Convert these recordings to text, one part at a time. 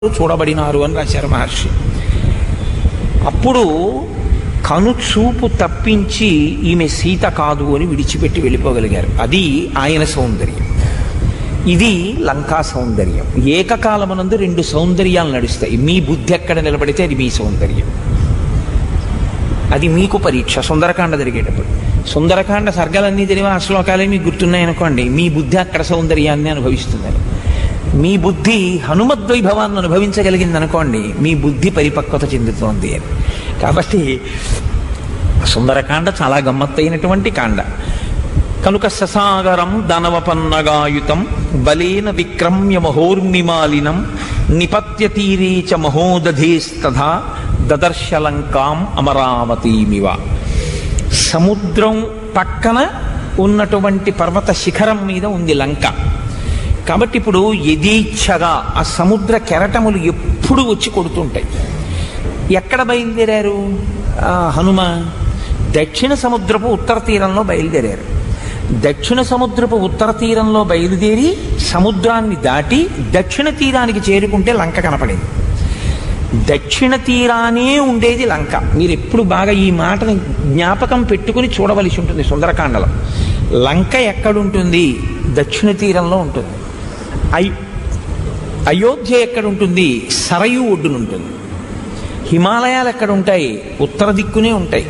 చూడబడినారు అని రాశారు మహర్షి అప్పుడు కనుచూపు తప్పించి ఈమె సీత కాదు అని విడిచిపెట్టి వెళ్ళిపోగలిగారు అది ఆయన సౌందర్యం ఇది లంకా సౌందర్యం ఏకకాలమునందు రెండు సౌందర్యాలు నడుస్తాయి మీ బుద్ధి ఎక్కడ నిలబడితే అది మీ సౌందర్యం అది మీకు పరీక్ష సుందరకాండ జరిగేటప్పుడు సుందరకాండ సర్గాలన్నీ తెలివి ఆ శ్లోకాలే మీకు గుర్తున్నాయనుకోండి మీ బుద్ధి అక్కడ సౌందర్యాన్ని అనుభవిస్తుందని మీ బుద్ధి హనుమద్వైభవాన్ని అనుభవించగలిగింది అనుకోండి మీ బుద్ధి పరిపక్వత చెందుతోంది అని కాబట్టి సుందరకాండ చాలా గమ్మత్తైనటువంటి కాండ కనుక ససాగరం దానవపన్నగాయుతం బలేన విక్రమ్య మహోర్మిమాలినం నిపత్య తీరే చ మహోదధేస్తథా దదర్శలంకాం అమరావతీమివ సముద్రం పక్కన ఉన్నటువంటి పర్వత శిఖరం మీద ఉంది లంక కాబట్టి ఇప్పుడు యథేచ్ఛగా ఆ సముద్ర కెరటములు ఎప్పుడు వచ్చి కొడుతుంటాయి ఎక్కడ బయలుదేరారు ఆ, హనుమ దక్షిణ సముద్రపు ఉత్తర తీరంలో బయలుదేరారు దక్షిణ సముద్రపు ఉత్తర తీరంలో బయలుదేరి సముద్రాన్ని దాటి దక్షిణ తీరానికి చేరుకుంటే లంక కనపడింది దక్షిణ తీరానే ఉండేది లంక మీరు ఎప్పుడు బాగా ఈ మాటని జ్ఞాపకం పెట్టుకుని చూడవలసి ఉంటుంది సుందరకాండలో లంక ఎక్కడుంటుంది దక్షిణ తీరంలో ఉంటుంది అయ్ అయోధ్య ఎక్కడ ఉంటుంది సరయు ఒడ్డున ఉంటుంది హిమాలయాలు ఎక్కడ ఉంటాయి ఉత్తర దిక్కునే ఉంటాయి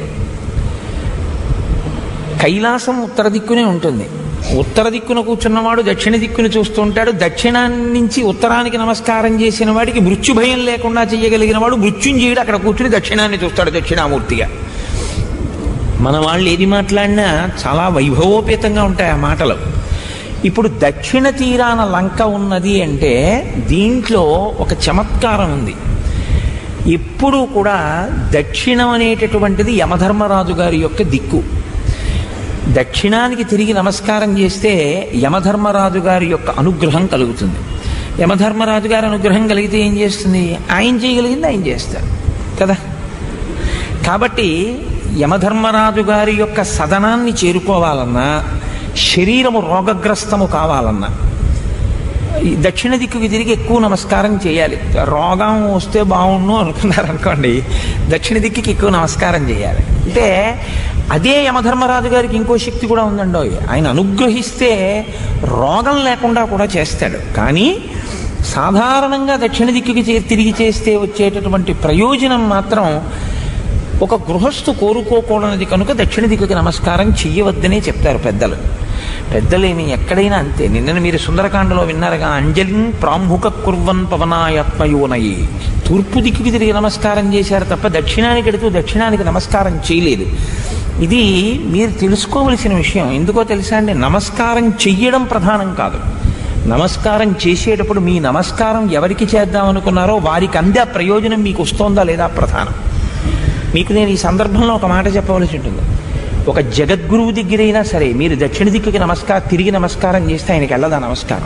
కైలాసం ఉత్తర దిక్కునే ఉంటుంది ఉత్తర దిక్కున కూర్చున్నవాడు దక్షిణ దిక్కుని చూస్తూ ఉంటాడు దక్షిణాన్ని నుంచి ఉత్తరానికి నమస్కారం చేసిన వాడికి మృత్యు భయం లేకుండా చేయగలిగిన వాడు మృత్యుంజయుడు అక్కడ కూర్చుని దక్షిణాన్ని చూస్తాడు దక్షిణామూర్తిగా మన వాళ్ళు ఏది మాట్లాడినా చాలా వైభవోపేతంగా ఉంటాయి ఆ మాటలు ఇప్పుడు దక్షిణ తీరాన లంక ఉన్నది అంటే దీంట్లో ఒక చమత్కారం ఉంది ఎప్పుడూ కూడా దక్షిణం అనేటటువంటిది యమధర్మరాజు గారి యొక్క దిక్కు దక్షిణానికి తిరిగి నమస్కారం చేస్తే యమధర్మరాజు గారి యొక్క అనుగ్రహం కలుగుతుంది యమధర్మరాజు గారి అనుగ్రహం కలిగితే ఏం చేస్తుంది ఆయన చేయగలిగింది ఆయన చేస్తారు కదా కాబట్టి యమధర్మరాజు గారి యొక్క సదనాన్ని చేరుకోవాలన్నా శరీరము రోగగ్రస్తము కావాలన్నా ఈ దక్షిణ దిక్కుకి తిరిగి ఎక్కువ నమస్కారం చేయాలి రోగం వస్తే బాగుండు అనుకున్నారనుకోండి దక్షిణ దిక్కుకి ఎక్కువ నమస్కారం చేయాలి అంటే అదే యమధర్మరాజు గారికి ఇంకో శక్తి కూడా ఉందండో ఆయన అనుగ్రహిస్తే రోగం లేకుండా కూడా చేస్తాడు కానీ సాధారణంగా దక్షిణ దిక్కుకి చే- తిరిగి చేస్తే వచ్చేటటువంటి ప్రయోజనం మాత్రం ఒక గృహస్థు కోరుకోకూడనిది కనుక దక్షిణ దిక్కుకి నమస్కారం చెయ్యవద్దనే చెప్తారు పెద్దలు పెద్దలేమి ఎక్కడైనా అంతే నిన్న మీరు సుందరకాండలో విన్నారుగా అంజలిన్ ప్రాముఖ కుర్వన్ పవనాయత్మయోనయి తూర్పు దిక్కుకి తిరిగి నమస్కారం చేశారు తప్ప దక్షిణానికి ఎడుతూ దక్షిణానికి నమస్కారం చేయలేదు ఇది మీరు తెలుసుకోవలసిన విషయం ఎందుకో తెలుసా అండి నమస్కారం చెయ్యడం ప్రధానం కాదు నమస్కారం చేసేటప్పుడు మీ నమస్కారం ఎవరికి చేద్దాం అనుకున్నారో వారికి అందే ప్రయోజనం మీకు వస్తోందా లేదా ప్రధానం మీకు నేను ఈ సందర్భంలో ఒక మాట చెప్పవలసి ఉంటుంది ఒక జగద్గురువు దగ్గరైనా సరే మీరు దక్షిణ దిక్కుకి నమస్కారం తిరిగి నమస్కారం చేస్తే ఆయనకి వెళ్ళదా నమస్కారం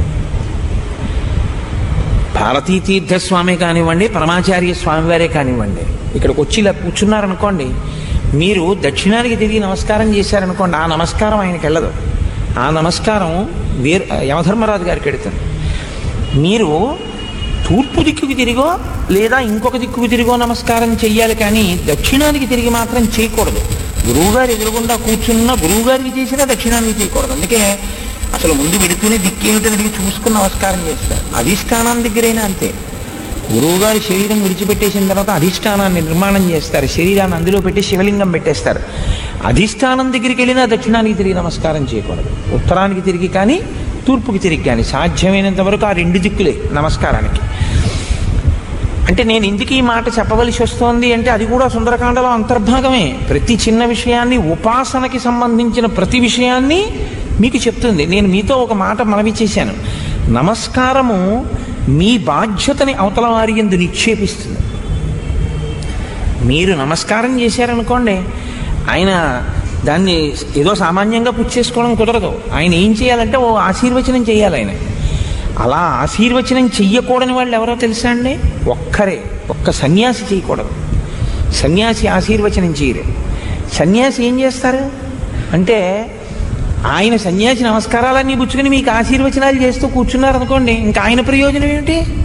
భారతీ తీర్థస్వామి కానివ్వండి పరమాచార్య స్వామివారే కానివ్వండి ఇక్కడికి వచ్చి ఇలా కూర్చున్నారనుకోండి మీరు దక్షిణానికి తిరిగి నమస్కారం చేశారనుకోండి ఆ నమస్కారం ఆయనకి వెళ్ళదు ఆ నమస్కారం వేరు యమధర్మరాజు గారికి వెడుతుంది మీరు తూర్పు దిక్కుకి తిరిగో లేదా ఇంకొక దిక్కుకు తిరిగో నమస్కారం చెయ్యాలి కానీ దక్షిణానికి తిరిగి మాత్రం చేయకూడదు గురువుగారు ఎదురుగుండా కూర్చున్న గురువుగారికి చేసినా దక్షిణానికి చేయకూడదు అందుకే అసలు ముందు వెడుతూనే దిక్కేమిటో తిరిగి చూసుకుని నమస్కారం చేస్తారు అధిష్టానం దగ్గరైనా అంతే గురువుగారి శరీరం విడిచిపెట్టేసిన తర్వాత అధిష్టానాన్ని నిర్మాణం చేస్తారు శరీరాన్ని అందులో పెట్టి శివలింగం పెట్టేస్తారు అధిష్టానం దగ్గరికి వెళ్ళినా దక్షిణానికి తిరిగి నమస్కారం చేయకూడదు ఉత్తరానికి తిరిగి కానీ తూర్పుకి తిరిగి కానీ సాధ్యమైనంత వరకు ఆ రెండు దిక్కులే నమస్కారానికి అంటే నేను ఎందుకు ఈ మాట చెప్పవలసి వస్తోంది అంటే అది కూడా సుందరకాండలో అంతర్భాగమే ప్రతి చిన్న విషయాన్ని ఉపాసనకి సంబంధించిన ప్రతి విషయాన్ని మీకు చెప్తుంది నేను మీతో ఒక మాట మనవి చేశాను నమస్కారము మీ బాధ్యతని అవతల వారి ఎందు నిక్షేపిస్తుంది మీరు నమస్కారం చేశారనుకోండి ఆయన దాన్ని ఏదో సామాన్యంగా పుచ్చేసుకోవడం కుదరదు ఆయన ఏం చేయాలంటే ఓ ఆశీర్వచనం చేయాలి ఆయన అలా ఆశీర్వచనం చెయ్యకూడని వాళ్ళు ఎవరో తెలుసా అండి ఒక్కరే ఒక్క సన్యాసి చేయకూడదు సన్యాసి ఆశీర్వచనం చేయరు సన్యాసి ఏం చేస్తారు అంటే ఆయన సన్యాసి నమస్కారాలన్నీ పుచ్చుకుని మీకు ఆశీర్వచనాలు చేస్తూ కూర్చున్నారనుకోండి ఇంకా ఆయన ప్రయోజనం ఏమిటి